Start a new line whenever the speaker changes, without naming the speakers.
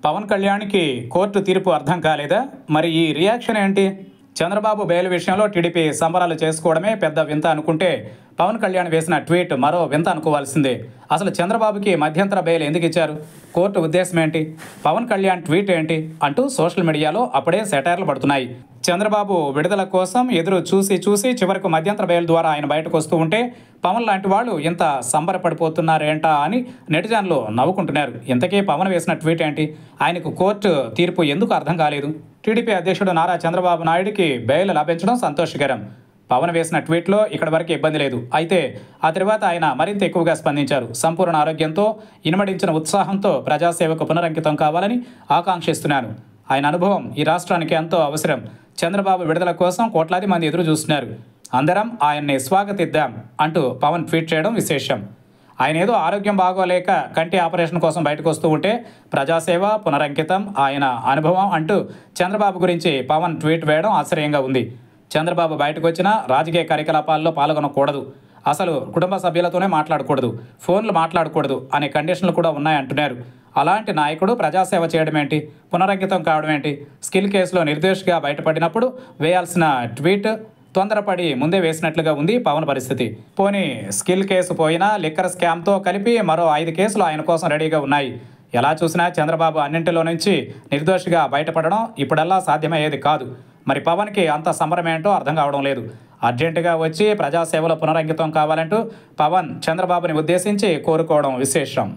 పవన్ కళ్యాణ్కి కోర్టు తీర్పు అర్థం కాలేదా మరి ఈ రియాక్షన్ ఏంటి చంద్రబాబు బెయిల్ విషయంలో టీడీపీ సంబరాలు చేసుకోవడమే పెద్ద వింత అనుకుంటే పవన్ కళ్యాణ్ వేసిన ట్వీట్ మరో వింత అనుకోవాల్సిందే అసలు చంద్రబాబుకి మధ్యంతర బెయిల్ ఎందుకు ఇచ్చారు కోర్టు ఉద్దేశం ఏంటి పవన్ కళ్యాణ్ ట్వీట్ ఏంటి అంటూ సోషల్ మీడియాలో అప్పుడే సెటైర్లు పడుతున్నాయి చంద్రబాబు విడుదల కోసం ఎదురు చూసి చూసి చివరకు మధ్యంతర బెయిల్ ద్వారా ఆయన బయటకు వస్తూ ఉంటే పవన్ లాంటి వాళ్ళు ఇంత సంబరపడిపోతున్నారేంటా అని నెటిజన్లు నవ్వుకుంటున్నారు ఇంతకీ పవన్ వేసిన ట్వీట్ ఏంటి ఆయనకు కోర్టు తీర్పు ఎందుకు అర్థం కాలేదు టీడీపీ అధ్యక్షుడు నారా చంద్రబాబు నాయుడికి బెయిల్ లభించడం సంతోషకరం పవన్ వేసిన ట్వీట్లో ఇక్కడి వరకు ఇబ్బంది లేదు అయితే ఆ తర్వాత ఆయన మరింత ఎక్కువగా స్పందించారు సంపూర్ణ ఆరోగ్యంతో ఇనుమడించిన ఉత్సాహంతో ప్రజాసేవకు పునరంకితం కావాలని ఆకాంక్షిస్తున్నాను ఆయన అనుభవం ఈ రాష్ట్రానికి ఎంతో అవసరం చంద్రబాబు విడుదల కోసం కోట్లాది మంది ఎదురు చూస్తున్నారు అందరం ఆయన్ని స్వాగతిద్దాం అంటూ పవన్ ట్వీట్ చేయడం విశేషం ఆయన ఏదో ఆరోగ్యం బాగోలేక కంటి ఆపరేషన్ కోసం బయటకు వస్తూ ఉంటే ప్రజాసేవ పునరంకితం ఆయన అనుభవం అంటూ చంద్రబాబు గురించి పవన్ ట్వీట్ వేయడం ఆశ్చర్యంగా ఉంది చంద్రబాబు బయటకు వచ్చినా రాజకీయ కార్యకలాపాల్లో పాల్గొనకూడదు అసలు కుటుంబ సభ్యులతోనే మాట్లాడకూడదు ఫోన్లు మాట్లాడకూడదు అనే కండిషన్లు కూడా ఉన్నాయంటున్నారు అలాంటి నాయకుడు ప్రజాసేవ చేయడం ఏంటి పునరంకితం కావడం ఏంటి స్కిల్ కేసులో నిర్దోషిగా బయటపడినప్పుడు వేయాల్సిన ట్వీట్ తొందరపడి ముందే వేసినట్లుగా ఉంది పవన్ పరిస్థితి పోనీ స్కిల్ కేసు పోయినా లిక్కర్ స్కామ్తో కలిపి మరో ఐదు కేసులు ఆయన కోసం రెడీగా ఉన్నాయి ఎలా చూసినా చంద్రబాబు అన్నింటిలో నుంచి నిర్దోషిగా బయటపడడం ఇప్పుడల్లా సాధ్యమయ్యేది కాదు మరి పవన్కి అంత సంబరం ఏంటో అర్థం కావడం లేదు అర్జెంటుగా వచ్చి ప్రజాసేవలో పునరంకితం కావాలంటూ పవన్ చంద్రబాబుని ఉద్దేశించి కోరుకోవడం విశేషం